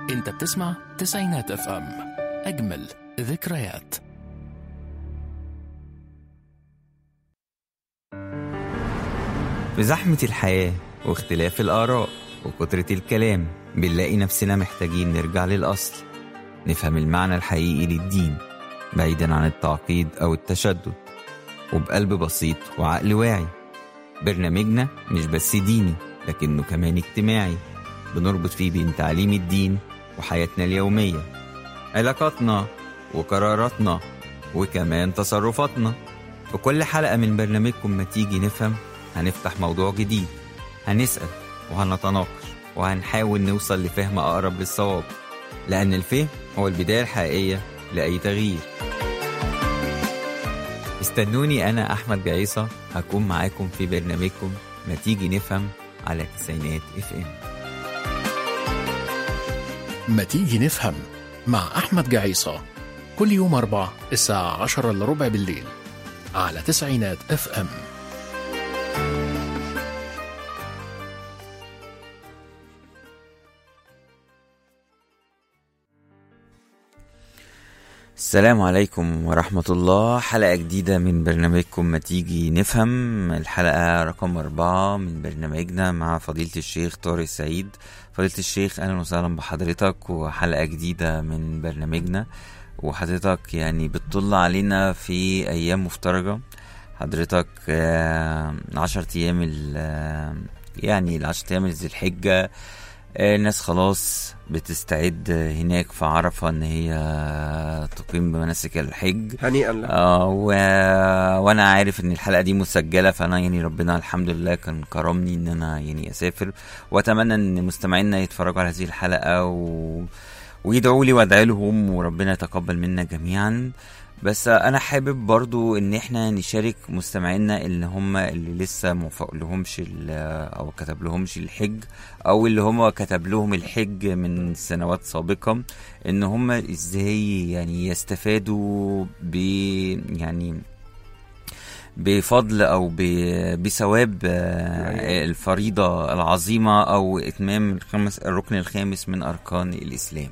انت بتسمع تسعينات اف ام اجمل ذكريات في زحمة الحياة واختلاف الآراء وكترة الكلام بنلاقي نفسنا محتاجين نرجع للأصل نفهم المعنى الحقيقي للدين بعيدا عن التعقيد أو التشدد وبقلب بسيط وعقل واعي برنامجنا مش بس ديني لكنه كمان اجتماعي بنربط فيه بين تعليم الدين وحياتنا اليومية علاقاتنا وقراراتنا وكمان تصرفاتنا في كل حلقة من برنامجكم ما تيجي نفهم هنفتح موضوع جديد هنسأل وهنتناقش وهنحاول نوصل لفهم أقرب للصواب لأن الفهم هو البداية الحقيقية لأي تغيير استنوني أنا أحمد جعيصة هكون معاكم في برنامجكم ما تيجي نفهم على تسعينات اف ام ما تيجي نفهم مع أحمد جعيصة كل يوم أربع الساعة عشرة إلا ربع بالليل على تسعينات اف ام السلام عليكم ورحمة الله حلقة جديدة من برنامجكم ما تيجي نفهم الحلقة رقم أربعة من برنامجنا مع فضيلة الشيخ طارق سعيد فضيلة الشيخ أهلا وسهلا بحضرتك وحلقة جديدة من برنامجنا وحضرتك يعني بتطل علينا في أيام مفترجة حضرتك آه، عشر أيام ال- آه، يعني العشر أيام ذي الحجة آه، الناس خلاص بتستعد هناك في عرفة ان هي تقيم بمناسك الحج هنيئا لك آه و... وانا عارف ان الحلقه دي مسجله فانا يعني ربنا الحمد لله كان كرمني ان انا يعني اسافر واتمنى ان مستمعينا يتفرجوا على هذه الحلقه و... ويدعوا لي وادعي لهم وربنا يتقبل منا جميعا بس انا حابب برضو ان احنا نشارك مستمعينا اللي هم اللي لسه موفق لهمش ال- او كتب لهمش الحج او اللي هم كتب لهم الحج من سنوات سابقة ان هم ازاي يعني يستفادوا ب يعني بفضل او ب- بثواب آه، الفريضة العظيمة او اتمام الخمس الركن الخامس من اركان الاسلام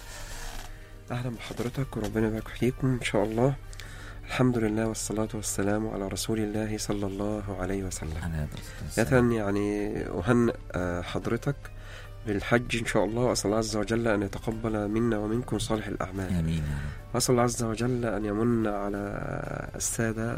اهلا بحضرتك وربنا يبارك فيكم ان شاء الله الحمد لله والصلاة والسلام على رسول الله صلى الله عليه وسلم على الصلاة والسلام. بداية يعني أهنئ آه، حضرتك بالحج إن شاء الله وأسأل الله عز وجل أن يتقبل منا ومنكم صالح الأعمال امين يا رب. وأسأل الله عز وجل أن يمن على السادة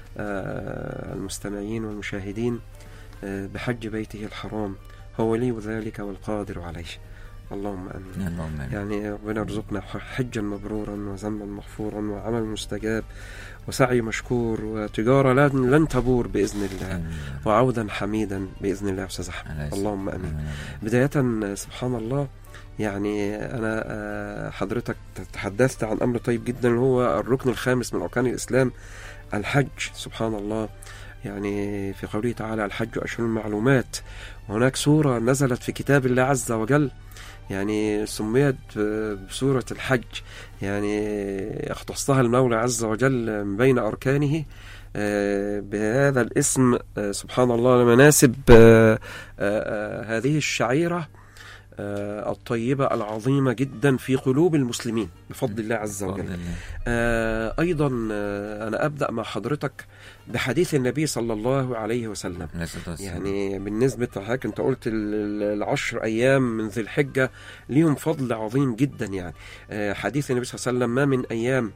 آه، المستمعين والمشاهدين آه، بحج بيته الحرام هو ولي ذلك والقادر عليه اللهم آمين اللهم امين يعني ربنا يرزقنا حجا مبرورا وذنبا مغفورا وعمل مستجاب وسعي مشكور وتجارة لن, لن تبور بإذن الله آمين يا رب. وعودا حميدا بإذن الله يا أستاذ أحمد على الصلاة اللهم آمين آمين يا رب. بداية سبحان الله يعني أنا آه، حضرتك تحدثت عن أمر طيب جدا هو الركن الخامس من أركان الإسلام الحج سبحان الله يعني في قوله تعالى الحج أشهر المعلومات وهناك سورة نزلت في كتاب الله عز وجل يعني سميت بسورة الحج يعني اختصها المولى عز وجل من بين أركانه آه، بهذا الاسم آه، سبحان الله لمناسب آه، آه، آه، هذه الشعيرة آه، الطيبة العظيمة جدا في قلوب المسلمين بفضل الله عز وجل بفضل الله. آه، أيضا آه، أنا أبدأ مع حضرتك بحديث النبي صلى الله عليه وسلم عليه الصلاة والسلام. يعني بالنسبة لحضرتك أنت قلت ال- ال- العشر أيام من ذي الحجة ليهم فضل عظيم جدا يعني آه، حديث النبي صلى الله عليه وسلم ما من أيام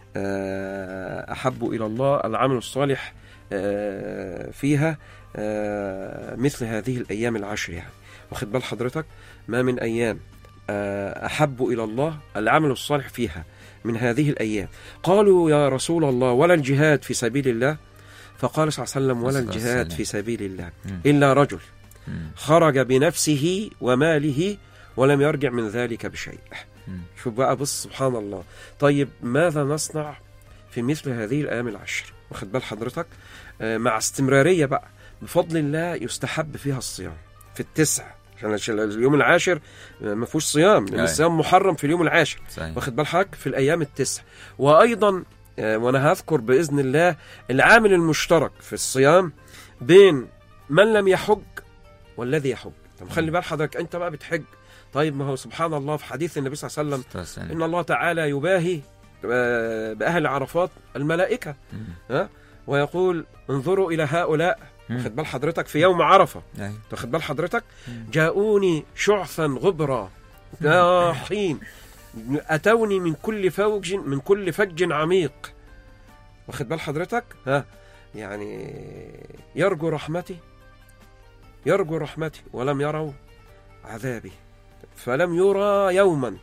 آه، أحب إلى الله العمل الصالح آه، فيها آه، مثل هذه الأيام العشر يعني واخد بال حضرتك ما من أيام آه، أحب إلى الله العمل الصالح فيها من هذه الأيام قالوا يا رسول الله ولا الجهاد في سبيل الله فقال صلى الله عليه وسلم ولا صلى الله عليه الجهاد وسلم. في سبيل الله مم. إلا رجل مم. خرج بنفسه وماله ولم يرجع من ذلك بشيء مم. شوف بقى بص سبحان الله طيب ماذا نصنع في مثل هذه الأيام العشر واخد بال حضرتك آه، مع استمرارية بقى بفضل الله يستحب فيها الصيام في التسع عشان عشان اليوم العاشر آه، ما فيهوش صيام لأن أيوة. الصيام محرم في اليوم العاشر صحيح. واخد بال حضرتك في الايام التسع وايضا آه، وانا هذكر باذن الله العامل المشترك في الصيام بين من لم يحج والذي يحج طب خلي بال حضرتك انت بقى بتحج طيب ما هو سبحان الله في حديث النبي صلى الله عليه وسلم وسلم ان الله تعالى يباهي آه، باهل عرفات الملائكه ها ويقول انظروا الى هؤلاء واخد بال حضرتك في يوم عرفه أيوة. واخد بال حضرتك مم. جاءوني شعثا غبرا ناحين اتوني من كل فوج من كل فج عميق واخد بال حضرتك ها يعني يرجو رحمتي يرجو رحمتي ولم يروا عذابي فلم يرى يوما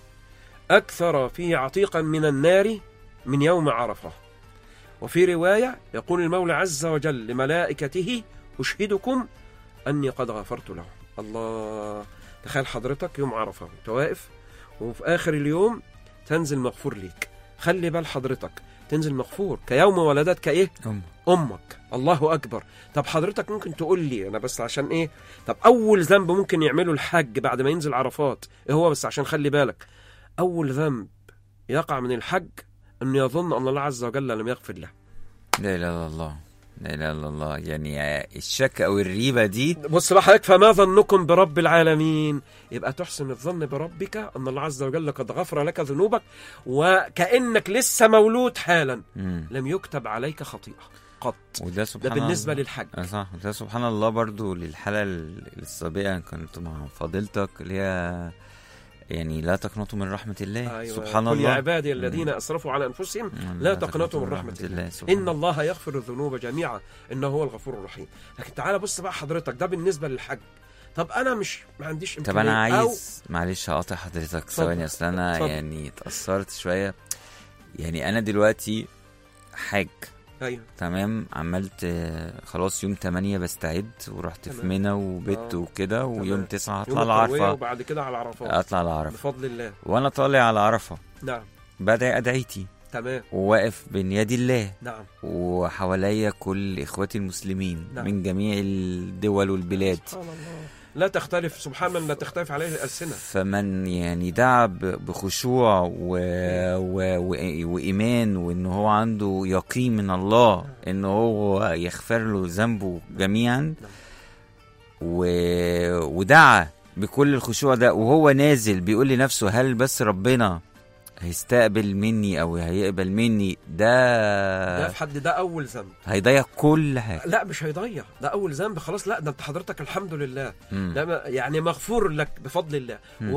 اكثر فيه عتيقا من النار من يوم عرفه وفي روايه يقول المولى عز وجل لملائكته اشهدكم اني قد غفرت لهم الله تخيل حضرتك يوم عرفه وانت واقف وفي اخر اليوم تنزل مغفور ليك خلي بال حضرتك تنزل مغفور كيوم ولدتك ايه أم. امك الله اكبر طب حضرتك ممكن تقول لي انا بس عشان ايه طب اول ذنب ممكن يعمله الحج بعد ما ينزل عرفات ايه هو بس عشان خلي بالك اول ذنب يقع من الحج انه يظن ان الله عز وجل لم يغفر له لا اله الا الله لا اله الا الله يعني الشك او الريبه دي بص بقى حضرتك فما ظنكم برب العالمين يبقى تحسن الظن بربك ان الله عز وجل قد غفر لك ذنوبك وكانك لسه مولود حالا مم. لم يكتب عليك خطيئه قط وده ده سبحان بالنسبه الله. للحج آه صح ده سبحان الله برضو للحالة ال- السابقة كنت مع فضيلتك اللي هي يعني لا تقنطوا من رحمة الله أيوة. سبحان قل الله يا عبادي الذين اسرفوا على انفسهم مم. لا تقنطوا من رحمة الله سبحان ان الله يغفر الذنوب جميعا انه هو الغفور الرحيم لكن تعالى بص بقى حضرتك ده بالنسبه للحج طب انا مش ما عنديش طب انا إمكانية أو عايز معلش هقاطع حضرتك اتفضل. ثواني اصل انا اتفضل. يعني اتأثرت شوية يعني انا دلوقتي حاج ايوه تمام عملت آه، خلاص يوم 8 بستعد ورحت في تمام. منى وبت آه. وكده ويوم تمام. 9 يوم هطلع التروية العرفة وبعد كده على عرفات اطلع العرفة بفضل الله وانا طالع على عرفة نعم بدأ ادعيتي تمام وواقف بين يد الله نعم وحواليا كل اخواتي المسلمين نعم. من جميع الدول والبلاد سبحان الله لا تختلف سبحان من لا تختلف عليه الالسنه فمن يعني دعا ب- بخشوع و... و... و... وإيمان وإن هو عنده يقين من الله إن هو يغفر له ذنبه جميعا و... ودعا بكل الخشوع ده وهو نازل بيقول لنفسه هل بس ربنا هيستقبل مني أو هيقبل مني ده ده في حد ده اول ذنب هيضيع كل حاجة لا مش هيضيع ده اول ذنب خلاص لا ده انت حضرتك الحمد لله مم. ده ما- يعني مغفور لك بفضل الله مم.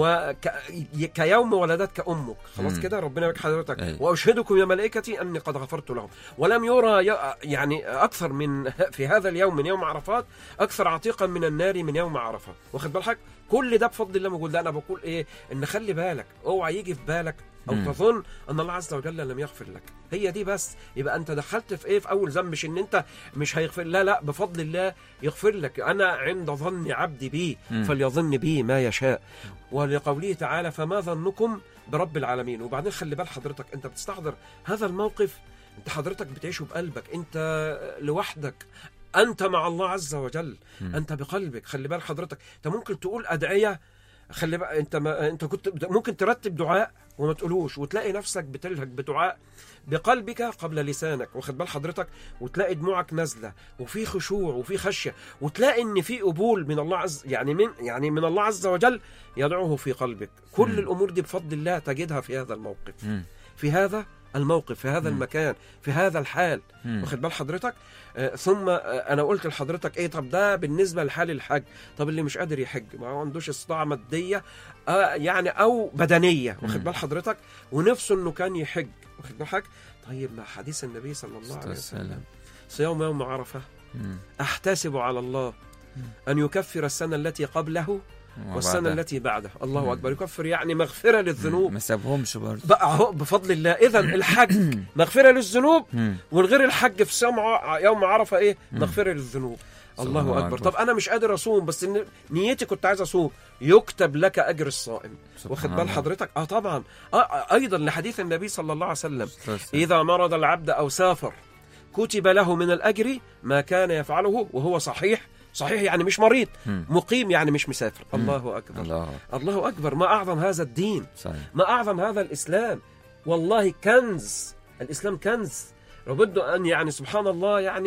وكيوم ولدتك امك خلاص مم. كده ربنا يبارك حضرتك أيوة. واشهدكم يا ملائكتي اني قد غفرت لهم ولم يرى ي- يعني اكثر من في هذا اليوم من يوم عرفات اكثر عتيقا من النار من يوم عرفه واخد بالك كل ده بفضل الله موجود ده انا بقول ايه ان خلي بالك اوعى يجي في بالك او مم. تظن ان الله عز وجل لم يغفر لك هي دي بس يبقى انت دخلت في ايه في اول ذنب مش ان انت مش هيغفر لا لا بفضل الله يغفر لك انا عند ظن عبدي بي مم. فليظن بي ما يشاء ولقوله تعالى فما ظنكم برب العالمين وبعدين خلي بال حضرتك انت بتستحضر هذا الموقف انت حضرتك بتعيشه بقلبك انت لوحدك انت مع الله عز وجل مم. انت بقلبك خلي بال حضرتك انت ممكن تقول ادعيه خلي بقى انت ما انت كنت ممكن ترتب دعاء وما تقولوش وتلاقي نفسك بتلهج بدعاء بقلبك قبل لسانك واخد بال حضرتك وتلاقي دموعك نازله وفي خشوع وفي خشيه وتلاقي ان في قبول من الله عز يعني من يعني من الله عز وجل يدعوه في قلبك كل مم. الامور دي بفضل الله تجدها في هذا الموقف مم. في هذا الموقف في هذا مم. المكان في هذا الحال مم. واخد بال حضرتك آه ثم آه انا قلت لحضرتك ايه طب ده بالنسبه لحال الحج طب اللي مش قادر يحج ما هو عندوش استطاعه ماديه آه يعني او بدنيه واخد مم. بال حضرتك ونفسه انه كان يحج واخد بالك طيب مع حديث النبي صلى الله عليه وسلم والسلام. صيام يوم عرفه مم. احتسب على الله ان يكفر السنه التي قبله والسنه وبعدها. التي بعده الله مم. اكبر يكفر يعني مغفره للذنوب ما سابهمش برضه بقى اهو بفضل الله اذا الحج مغفره للذنوب مم. والغير الحج في صيام ع- يوم عرفه ايه مم. مغفره للذنوب الله الله اكبر أكبر. طب انا مش قادر اصوم بس إن نيتي كنت عايز اصوم يكتب لك اجر الصائم سبحان واخد بال الله. حضرتك اه طبعا آه آه، ايضا لحديث النبي صلى الله عليه وسلم والسلام. اذا مرض العبد او سافر كتب له من الاجر ما كان يفعله وهو صحيح صحيح يعني مش مريض مم. مقيم يعني مش مسافر مم. الله اكبر الله الله اكبر ما اعظم هذا الدين صحيح ما أعظم هذا الإسلام والله كنز الإسلام كنز لابد أن يعني سبحان الله يعني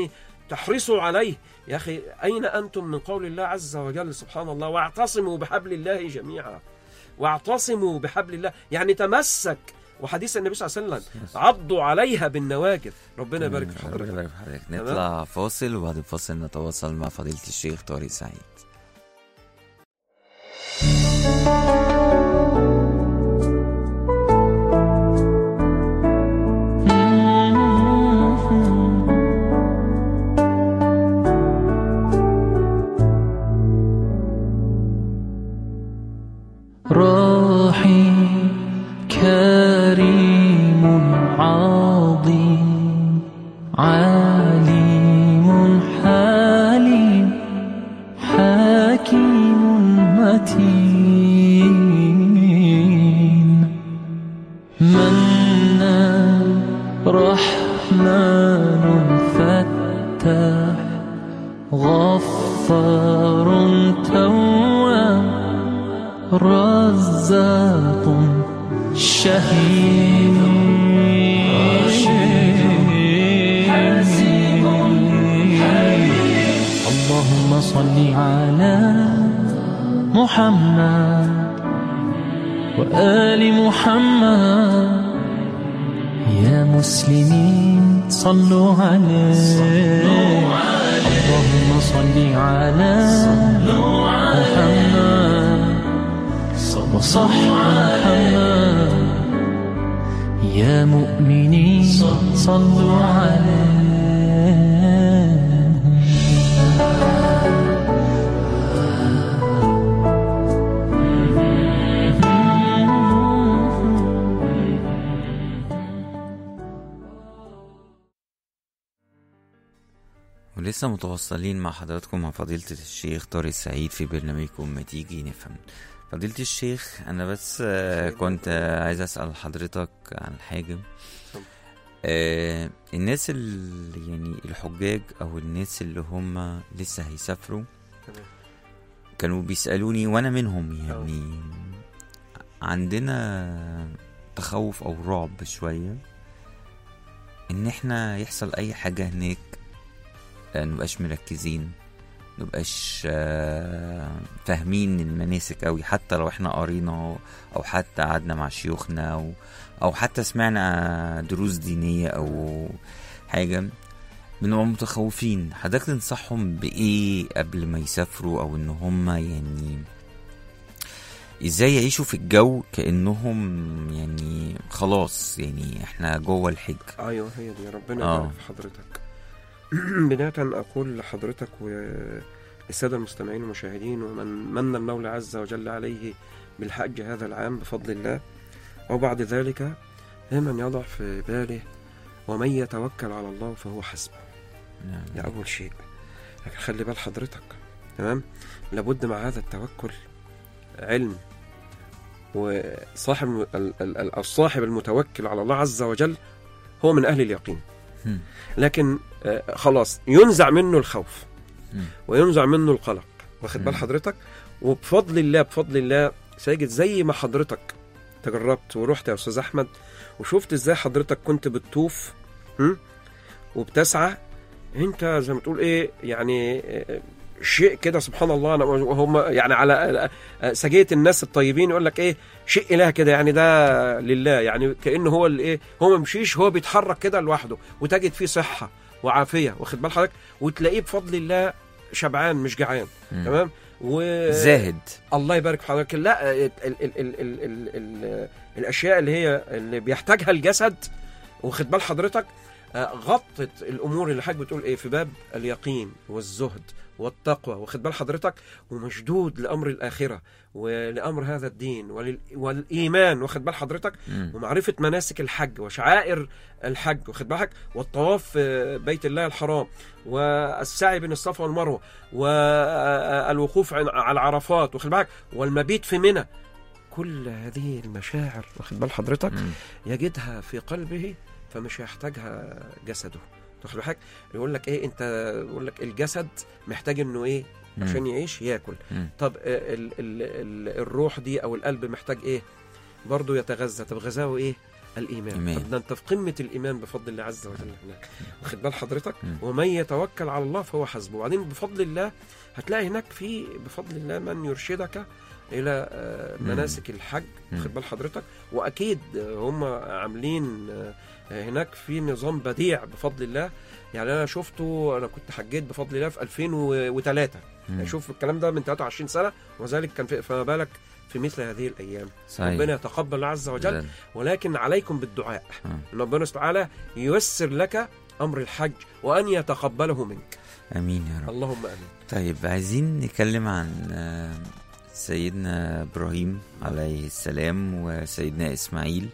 تحرصوا عليه يا أخي أين أنتم من قول الله عز وجل سبحان الله واعتصموا بحبل الله جميعا واعتصموا بحبل الله يعني تمسك وحديث النبي صلى الله عليه وسلم عضوا عليها بالنواجذ ربنا يبارك في ربنا حضرتك يبارك في حضرتك نطلع فاصل وبعد الفاصل نتواصل مع فضيلة الشيخ طارق سعيد راحي كريم عظيم عليم حليم حكيم متين منان رحمن فتاح غفار تواب رزاق شهيد اللهم صل على محمد وآل محمد يا مسلمين صلوا عليه اللهم صل على محمد وصح محمد يا مؤمنين صلوا عليه ولسه متواصلين مع حضراتكم مع فضيلة الشيخ طارق سعيد في برنامجكم ما تيجي نفهم فضيلة الشيخ أنا بس آه، كنت آه، عايز أسأل حضرتك عن حاجة آه الناس اللي يعني الحجاج أو الناس اللي هم لسه هيسافروا تمام. كانوا بيسألوني وأنا منهم يعني عندنا تخوف أو رعب شوية إن إحنا يحصل أي حاجة هناك آه، نبقاش مركزين نبقاش آه، فاهمين المناسك أوي حتى لو احنا قرينا أو حتى قعدنا مع شيوخنا أو, أو حتى سمعنا دروس دينية أو حاجة بنبقى متخوفين حضرتك تنصحهم بإيه قبل ما يسافروا أو إن هم يعني ازاي يعيشوا في الجو كأنهم يعني خلاص يعني احنا جوه الحج ايوه هي دي ربنا آه. يبارك في حضرتك بداية أقول لحضرتك والسادة المستمعين والمشاهدين ومن من المولى عز وجل عليه بالحج هذا العام بفضل الله وبعد ذلك دائما يضع في باله ومن يتوكل على الله فهو حسبه نعم. ده أول شيء لكن خلي بال حضرتك تمام لابد مع هذا التوكل علم وصاحب ال- ال- ال- الصاحب المتوكل على الله عز وجل هو من أهل اليقين هم. لكن آه، خلاص ينزع منه الخوف مم. وينزع منه القلق واخد بال مم. حضرتك وبفضل الله بفضل الله ساجد زي ما حضرتك تجربت ورحت يا استاذ احمد وشفت ازاي حضرتك كنت بتطوف هم؟ وبتسعى انت زي ما تقول ايه يعني آه، شيء كده سبحان الله انا وهم يعني على آه، سجيه الناس الطيبين يقول لك ايه شيء اله كده يعني ده لله يعني كانه هو اللي ايه هو ما مشيش هو بيتحرك كده لوحده وتجد فيه صحه وعافيه واخد بال حضرتك وتلاقيه بفضل الله شبعان مش جعان مم. تمام و زاهد الله يبارك في حضرتك لا ال ال ال ال ال ال ال الاشياء اللي هي اللي بيحتاجها الجسد واخد بال حضرتك آه، غطت الامور اللي حضرتك بتقول ايه في باب اليقين والزهد والتقوى واخد بال حضرتك ومشدود لامر الاخره ولامر هذا الدين ولل- والايمان واخد بال حضرتك مم. ومعرفة مناسك الحج وشعائر الحج واخد بالك والطواف في بيت الله الحرام والسعي بين الصفا والمروة والوقوف عن- على عرفات واخد بالك والمبيت في منى كل هذه المشاعر واخد بال حضرتك مم. يجدها في قلبه فمش هيحتاجها جسده واخد بالك يقول لك ايه انت يقول لك الجسد محتاج انه ايه مم. عشان يعيش ياكل مم. طب ال ال ال الروح دي او القلب محتاج ايه برضه يتغذى طب غذاه ايه الايمان إيمان. طب ده انت في قمه الايمان بفضل الله عز وجل هناك واخد بال حضرتك مم. ومن يتوكل على الله فهو حسبه وبعدين بفضل الله هتلاقي هناك في بفضل الله من يرشدك الى آه، مم. مناسك الحج مم. واخد بال حضرتك واكيد آه، هم عاملين آه، آه، هناك في نظام بديع بفضل الله يعني انا شفته انا كنت حجيت بفضل الله في 2003 مم. يعني شوف الكلام ده من 23 سنه وذلك كان في فما بالك في مثل هذه الايام صحيح ربنا يتقبل الله عز وجل ده- ولكن عليكم بالدعاء آه. ان ربنا سبحانه وتعالى ييسر لك امر الحج وان يتقبله منك امين يا رب اللهم امين طيب عايزين نتكلم عن آه، سيدنا ابراهيم عليه السلام وسيدنا اسماعيل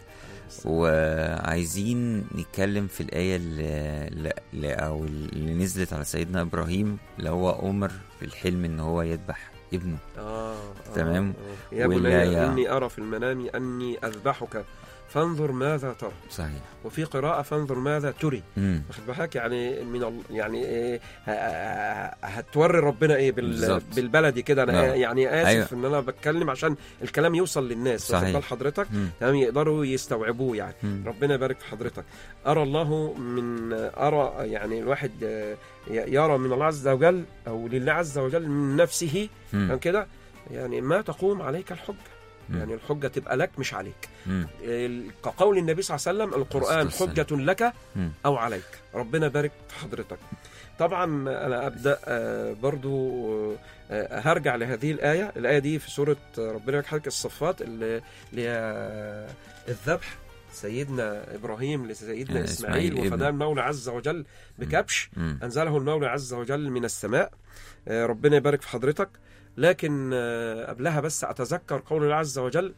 وعايزين نتكلم في الآية اللي, اللي أو اللي نزلت على سيدنا إبراهيم اللي هو أمر في الحلم إن هو يذبح ابنه آه تمام. آه. يا ولا بني يا- اني ارى في المنام اني اذبحك فانظر ماذا ترى صحيح وفي قراءه فانظر ماذا تري امم واخد بالك يعني من ال... يعني إيه ه- ه- هتوري ربنا ايه بال... بالظبط. بالبلدي كده انا نعم. يعني اسف أيوة. ان انا بتكلم عشان الكلام يوصل للناس واخد صحيح. بال حضرتك مم. تمام يقدروا يستوعبوه يعني مم. ربنا يبارك في حضرتك أرى الله من أرى يعني الواحد آه، ي- يرى من الله عز وجل أو لله عز وجل من نفسه مم. كان كده يعني ما تقوم عليك الحجة مم. يعني الحجة تبقى لك مش عليك مم. ال- كقول النبي صلى الله عليه وسلم القرآن الصلاة حجة لك مم. أو عليك ربنا يبارك في حضرتك طبعا أنا أبدأ آه، برضو آه، هرجع لهذه الآية الآية دي في سورة آه، ربنا يبارك حضرتك الصفات اللي اللي هي آه، الذبح سيدنا إبراهيم لسيدنا آه، إسماعيل إسماعيل وفداه ابنه. المولى عز وجل بكبش مم. أنزله المولى عز وجل من السماء آه، ربنا يبارك في حضرتك لكن آه، قبلها بس أتذكر قول الله عز وجل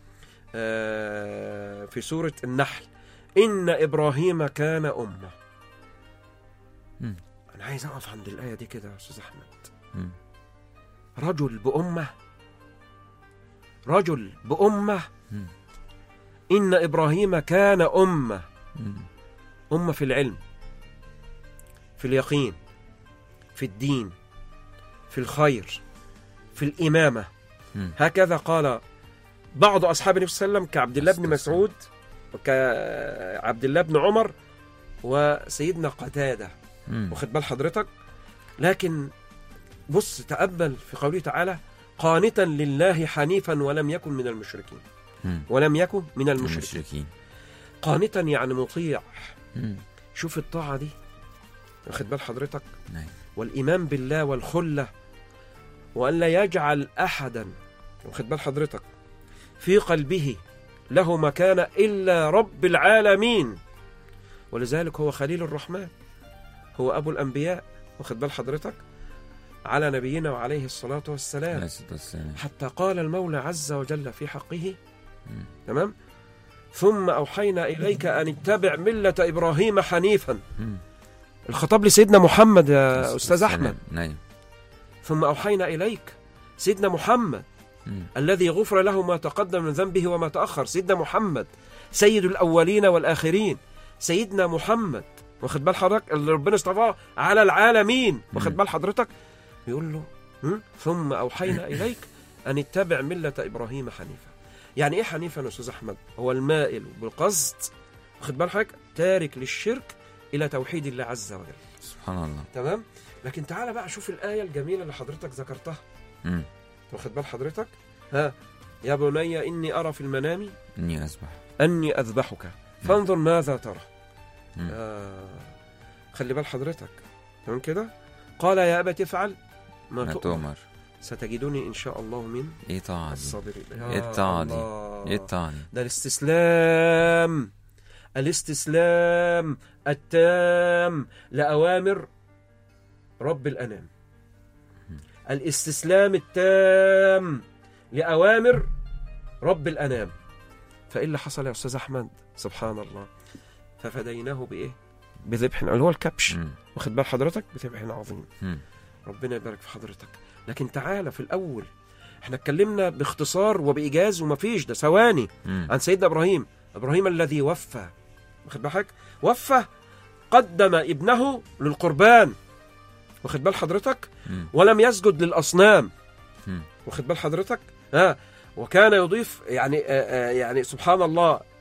آه، في سورة النحل إن إبراهيم كان أمة مم. أنا عايز أقف عند الآية دي كده يا أستاذ أحمد مم. رجل بأمة رجل بأمة مم. إن إبراهيم كان أمة مم. أمة في العلم في اليقين في الدين في الخير في الإمامة مم. هكذا قال بعض أصحاب النبي صلى الله عليه وسلم كعبد الله بن أستغفر مسعود وكعبد الله بن عمر وسيدنا قتادة مم. واخد بال حضرتك لكن بص تأمل في قوله تعالى قانتا لله حنيفا ولم يكن من المشركين مم. ولم يكن من المشركين المشركين قانتا يعني مطيع مم. شوف الطاعة دي واخد بال حضرتك نعم. والإيمان بالله والخلة وأن لا يجعل أحدا واخد بال حضرتك في قلبه له مكان إلا رب العالمين ولذلك هو خليل الرحمن هو أبو الأنبياء واخد بال حضرتك على نبينا وعليه الصلاة عليه والسلام الصلاة والسلام حتى قال المولى عز وجل في حقه مم. تمام ثم أوحينا إليك أن اتبع ملة إبراهيم حنيفا مم. الخطاب لسيدنا محمد يا عليه أستاذ الصلاة أحمد والسلام. نعم ثم أوحينا إليك سيدنا محمد مم. الذي غفر له ما تقدم من ذنبه وما تأخر سيدنا محمد سيد الأولين والآخرين سيدنا محمد واخد بال حضرتك اللي ربنا اصطفاه على العالمين واخد مم. بال حضرتك يقول له "هم؟ ثم أوحينا إليك أن اتبع ملة إبراهيم حنيفا يعني إيه حنيفا يا أستاذ أحمد هو المائل بالقصد واخد بال حضرتك تارك للشرك إلى توحيد الله عز وجل سبحان الله تمام لكن تعالى بقى شوف الآية الجميلة اللي حضرتك ذكرتها مم. واخد بال حضرتك ها يا بني إني أرى في المنام إني أسبح أني أذبحك فانظر ماذا ترى مم. آه. خلي بال حضرتك تمام كده قال يا أبت افعل ما ما تؤمر تؤمر ستجدني إن شاء الله من إيه طاعة دي الصابرين إيه الطاعة دي؟ الله. إيه الطاعة دي ده الاستسلام الاستسلام التام لأوامر رب الأنام الاستسلام التام لأوامر رب الأنام فإيه اللي حصل يا أستاذ أحمد سبحان الله ففديناه بإيه بذبح اللي هو الكبش مم. واخد بال حضرتك بذبح عظيم مم. ربنا يبارك في حضرتك لكن تعالى في الأول احنا اتكلمنا باختصار وبإيجاز ومفيش ده ثواني مم. عن سيدنا ابراهيم ابراهيم الذي وفى واخد بالك وفى قدم ابنه للقربان واخد بال حضرتك مم. ولم يسجد للاصنام مم. واخد بال حضرتك ها وكان يضيف يعني آه آه يعني سبحان الله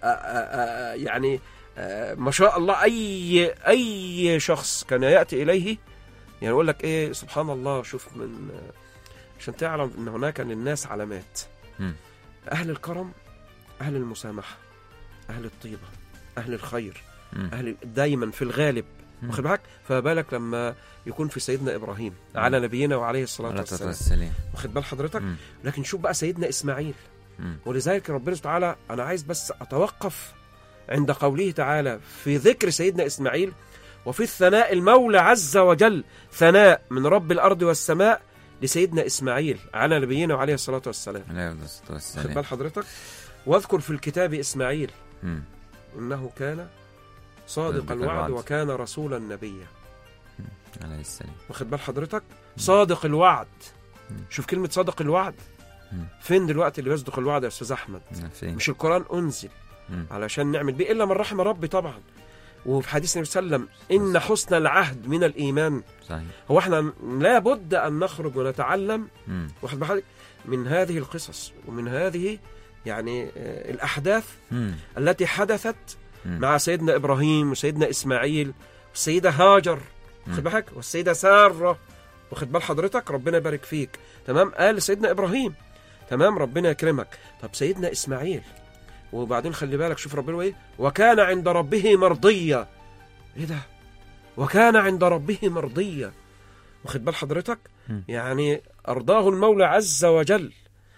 آه، آه، يعني آه، ما شاء الله اي اي شخص كان ياتي اليه يعني يقول لك ايه سبحان الله شوف من آه، عشان تعلم ان هناك للناس علامات مم. اهل الكرم اهل المسامحه اهل الطيبه اهل الخير مم. اهل دايما في الغالب مم. واخد بالك فما بالك لما يكون في سيدنا ابراهيم على نبينا وعليه الصلاه على الصلاة والسلام والسلام واخد بال حضرتك مم. لكن شوف بقى سيدنا اسماعيل مم. ولذلك ربنا سبحانه وتعالى انا عايز بس اتوقف عند قوله تعالى في ذكر سيدنا اسماعيل وفي الثناء المولى عز وجل ثناء من رب الارض والسماء لسيدنا اسماعيل على نبينا وعليه الصلاه والسلام عليه الصلاة خد والسلام بال حضرتك واذكر في الكتاب اسماعيل مم. انه كان صادق صادق الوعد الوعد. وكان رسولا نبيا عليه السلام واخد بال حضرتك صادق الوعد مم. شوف كلمه صادق الوعد مم. فين دلوقتي اللي بيصدق الوعد يا استاذ احمد فين مش القران انزل مم. علشان نعمل بيه الا من رحم ربي طبعا وفي حديث النبي صلى الله عليه وسلم ان حسن العهد من الايمان صحيح هو احنا لابد ان نخرج ونتعلم مم. واخد بالك من هذه القصص ومن هذه يعني آه، الاحداث مم. التي حدثت مم. مع سيدنا ابراهيم وسيدنا اسماعيل والسيده هاجر مم. واخد بالك والسيده ساره واخد بال حضرتك ربنا يبارك فيك تمام قال سيدنا ابراهيم تمام ربنا يكرمك طب سيدنا اسماعيل وبعدين خلي بالك شوف ربنا ايه وكان عند ربه مرضيا ايه ده وكان عند ربه مرضيا واخد بال حضرتك مم. يعني ارضاه المولى عز وجل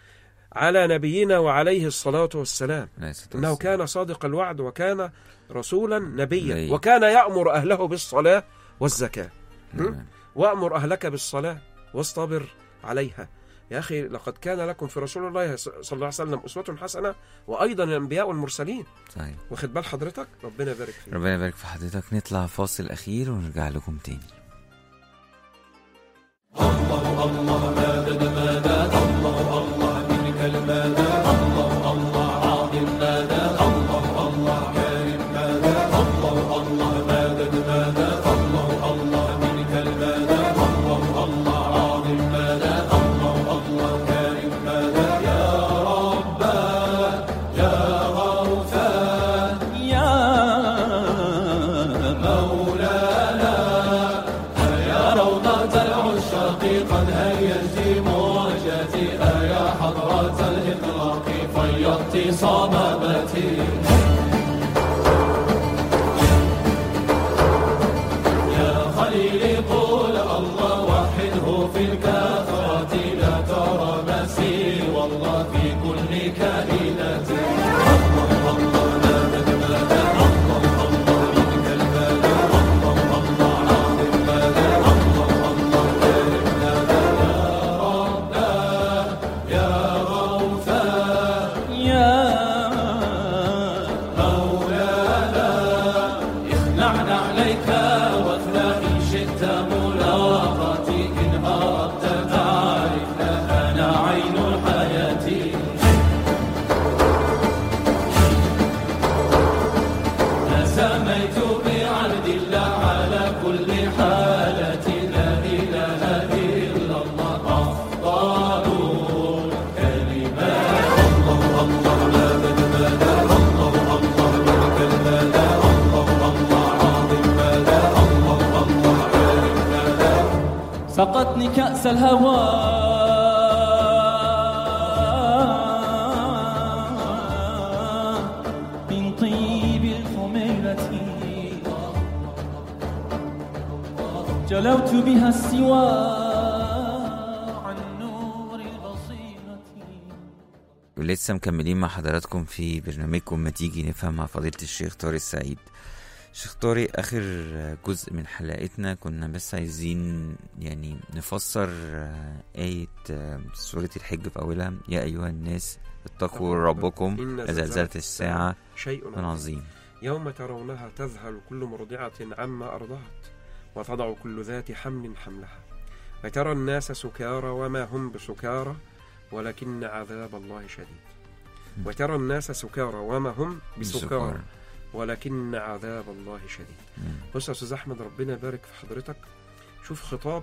على نبينا وعليه الصلاه والسلام عليه الصلاة انه والسلام. كان صادق الوعد وكان رسولا نبيا نبي. وكان يامر اهله بالصلاه والزكاه نعم. وامر اهلك بالصلاه واصطبر عليها يا اخي لقد كان لكم في رسول الله صلى الله عليه وسلم اسوه حسنه وايضا الانبياء والمرسلين صحيح واخد بال حضرتك ربنا يبارك فيك ربنا يبارك في حضرتك نطلع فاصل أخير ونرجع لكم تاني يا مولانا يا روضة العشاق قد هيجت موجتي يا حضرة الإطلاق فيضتي صمامتي يا خليلي قول الله وحده في الكثرة لا ترى مسي والله في كل كائنتي يا مولانا اخلعنا عليك واخلع إن شئت ملاقاتي إن أردت تعرفنا أنا عين الحياة تسميت بعهد الله على كل حالة لا إله إلا الله أفضل كلمات سقتني كأس الهوى من طيب الخميلة جلوت بها السوى عن نور البصيرة ولسه مكملين مع حضراتكم في برنامجكم ما تيجي نفهم مع فضيلة الشيخ طارق السعيد شيخ طارق آخر جزء من حلقتنا كنا بس عايزين يعني نفسر آه، آية آه، سورة الحج في أولها يا أيها الناس اتقوا ربكم إن زلزلة الساعة شيء من عظيم يوم ترونها تذهل كل مرضعة عما أرضعت وتضع كل ذات حمل حملها وترى الناس سكارى وما هم بسكارى ولكن عذاب الله شديد وترى الناس سكارى وما هم بسكارى ولكن عذاب الله شديد مم. بص يا استاذ احمد ربنا يبارك في حضرتك شوف خطاب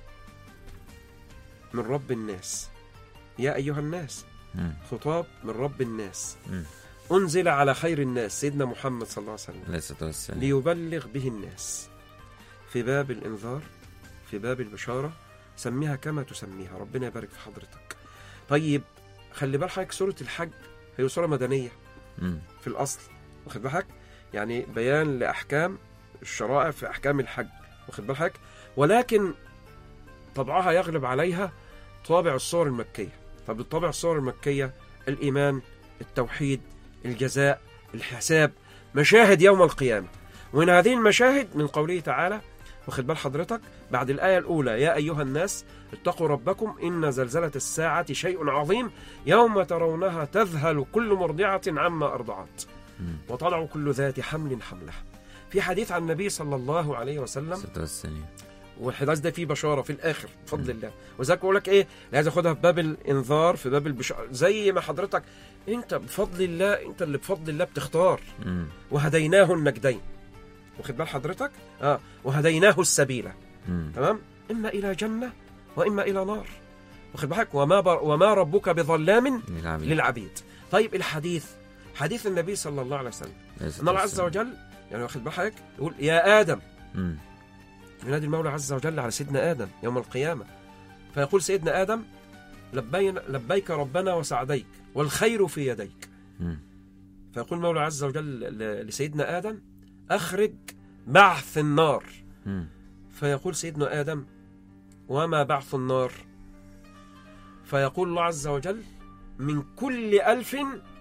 من رب الناس يا ايها الناس مم. خطاب من رب الناس مم. أنزل على خير الناس سيدنا محمد صلى الله عليه وسلم عليه الصلاة والسلام ليبلغ به الناس في باب الإنذار في باب البشارة سميها كما تسميها ربنا يبارك في حضرتك طيب خلي بال حضرتك سورة الحج هي سورة مدنية مم. في الأصل واخد بالك يعني بيان لأحكام الشرائع في أحكام الحج واخد بالك ولكن طبعها يغلب عليها طابع الصور المكية طب الطابع الصور المكية الإيمان التوحيد الجزاء الحساب مشاهد يوم القيامة ومن هذه المشاهد من قوله تعالى واخد بال حضرتك بعد الآية الأولى يا أيها الناس اتقوا ربكم إن زلزلة الساعة شيء عظيم يوم ترونها تذهل كل مرضعة عما أرضعت مم. وتضع كل ذات حمل حملها في حديث عن النبي صلى الله عليه وسلم الصلاة والسلام والحديث ده فيه بشاره في الاخر بفضل الله وذلك بقول لك ايه لازم اخدها في باب الانذار في باب البشاره زي ما حضرتك انت بفضل الله انت اللي بفضل الله بتختار مم. وهديناه النجدين واخد بال حضرتك اه وهديناه السبيل مم. تمام اما الى جنه واما الى نار واخد بالك وما بر وما ربك بظلام للعبيد للعبيد طيب الحديث حديث النبي صلى الله عليه وسلم عليه الصلاة ان الله عز والسلام. وجل يعني واخد بال حضرتك يقول يا ادم مم. ينادي المولى عز وجل على سيدنا آدم يوم القيامة فيقول سيدنا آدم لبين لبيك ربنا وسعديك والخير في يديك مم. فيقول المولى عز وجل ل- لسيدنا آدم أخرج بعث النار مم. فيقول سيدنا آدم وما بعث النار فيقول الله عز وجل من كل ألف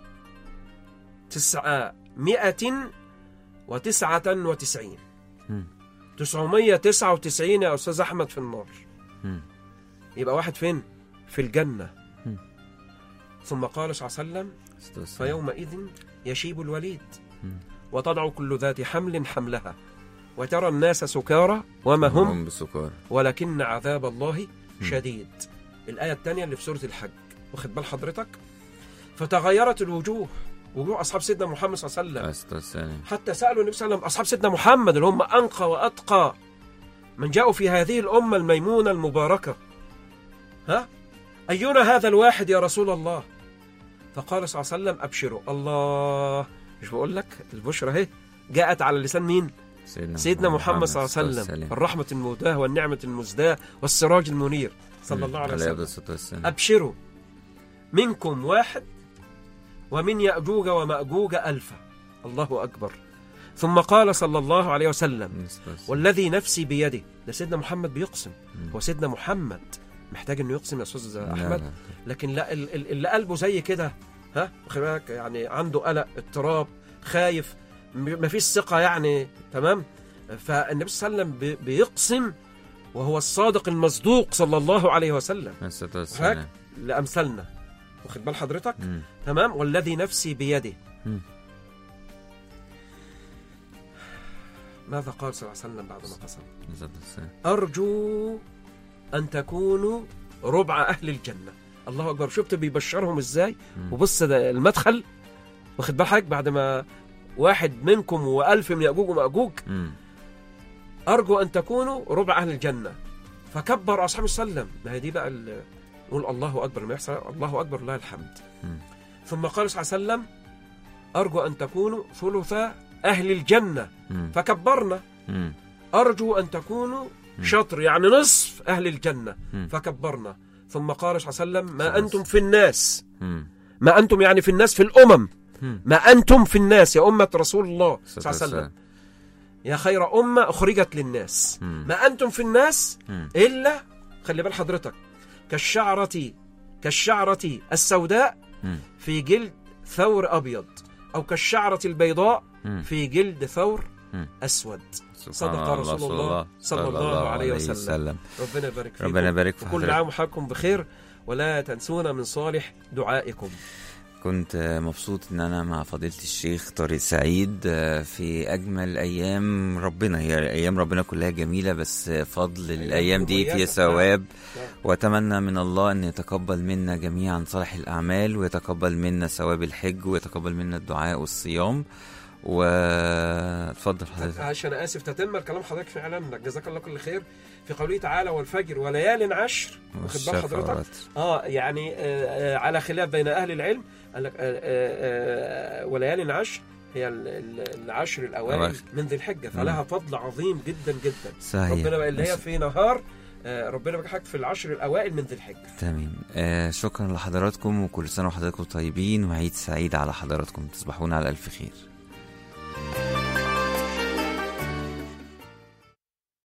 تسعة مئة وتسعة وتسعين مم. تسعمية تسعة وتسعين يا أستاذ أحمد في النار مم. يبقى واحد فين في الجنة مم. ثم قال صلى الله عليه وسلم الصلاة والسلام. فيومئذ يشيب الوليد مم. وتضع كل ذات حمل حملها وترى الناس سكارى وما هم هم بسكر ولكن عذاب الله مم. شديد الآية الثانية اللي في سورة الحج واخد بال حضرتك فتغيرت الوجوه وجوه أصحاب سيدنا محمد صلى الله عليه وسلم عليه الصلاة والسلام حتى سألوا النبي صلى الله عليه وسلم أصحاب سيدنا محمد اللي هم أنقى وأتقى من جاءوا في هذه الأمة الميمونة المباركة ها أينا هذا الواحد يا رسول الله فقال صلى الله عليه وسلم أبشروا الله مش بقول لك البشرى اهي جاءت على لسان مين سيدنا, سيدنا محمد صلى الله عليه وسلم الرحمة المهداة والنعمة المزداة والسراج المنير صلى الله عليه وسلم الصلاة والسلام أبشروا منكم واحد ومن يأجوج ومأجوج ألفا الله أكبر ثم قال صلى الله عليه وسلم عليه الصلاة والسلام. والذي نفسي بيده ده سيدنا محمد بيقسم مم. هو سيدنا محمد محتاج انه يقسم يا استاذ لا، احمد لا. لكن لا ال- ال- اللي قلبه زي كده ها واخد بالك يعني عنده قلق اضطراب خايف م- مفيش ثقه يعني تمام فالنبي صلى الله عليه وسلم بي- بيقسم وهو الصادق المصدوق صلى الله عليه وسلم عليه الصلاة والسلام لامثالنا واخد بال حضرتك مم. تمام والذي نفسي بيده مم. ماذا قال صلى الله عليه وسلم بعد ما قسم عليه الصلاة والسلام. أرجو أن تكونوا ربع أهل الجنة الله أكبر شفت بيبشرهم إزاي مم. وبص ده المدخل واخد بال حضرتك بعد ما واحد منكم وألف من يأجوج ومأجوج مم. أرجو أن تكونوا ربع أهل الجنة فكبر أصحابه وسلم ما هي دي بقى ال- نقول الله أكبر لما يحصل الله أكبر لله الحمد مم. ثم قال صلى الله عليه وسلم أرجو أن تكونوا ثلث أهل الجنة مم. فكبرنا مم. أرجو أن تكونوا مم. شطر يعني نصف أهل الجنة مم. فكبرنا ثم قال صلى الله عليه وسلم ما خلاص. أنتم في الناس مم. ما أنتم يعني في الناس في الأمم مم. ما أنتم في الناس يا أمة رسول الله صلى الصلاة الله عليه وسلم والسلام. يا خير أمة أخرجت للناس مم. ما أنتم في الناس مم. إلا خلي بال حضرتك كالشعرة كالشعرة السوداء مم. في جلد ثور أبيض أو كالشعرة البيضاء مم. في جلد ثور مم. أسود سبحان صدق رسول الله صلى الله عليه وسلم. ربنا يبارك فيكم ربنا يبارك في وكل حضرتك عام وحضراتكم بخير ولا تنسونا من صالح دعائكم كنت مبسوط ان انا مع فضيلة الشيخ طارق سعيد في اجمل ايام ربنا هي ايام ربنا كلها جميلة بس فضل الايام دي فيها مميزة. ثواب نعم. واتمنى من الله ان يتقبل منا جميعا صالح الاعمال ويتقبل منا ثواب الحج ويتقبل منا الدعاء والصيام واتفضل حضرتك عشان انا اسف تتم الكلام حضرتك فعلا جزاك الله كل خير في قوله تعالى والفجر وليال عشر واخد بال حضرتك والشفرات. اه يعني آه آه على خلاف بين اهل العلم قال لك آه آه آه وليال عشر هي ال- ال- العشر الاوائل أواخر. من ذي الحجه فلها فضل عظيم جدا جدا صحيح ربنا بقى اللي هي بس- في نهار آه ربنا بقى في العشر الاوائل من ذي الحجه تمام آه شكرا لحضراتكم وكل سنة وحضراتكم طيبين وعيد سعيد على حضراتكم تصبحون على ألف خير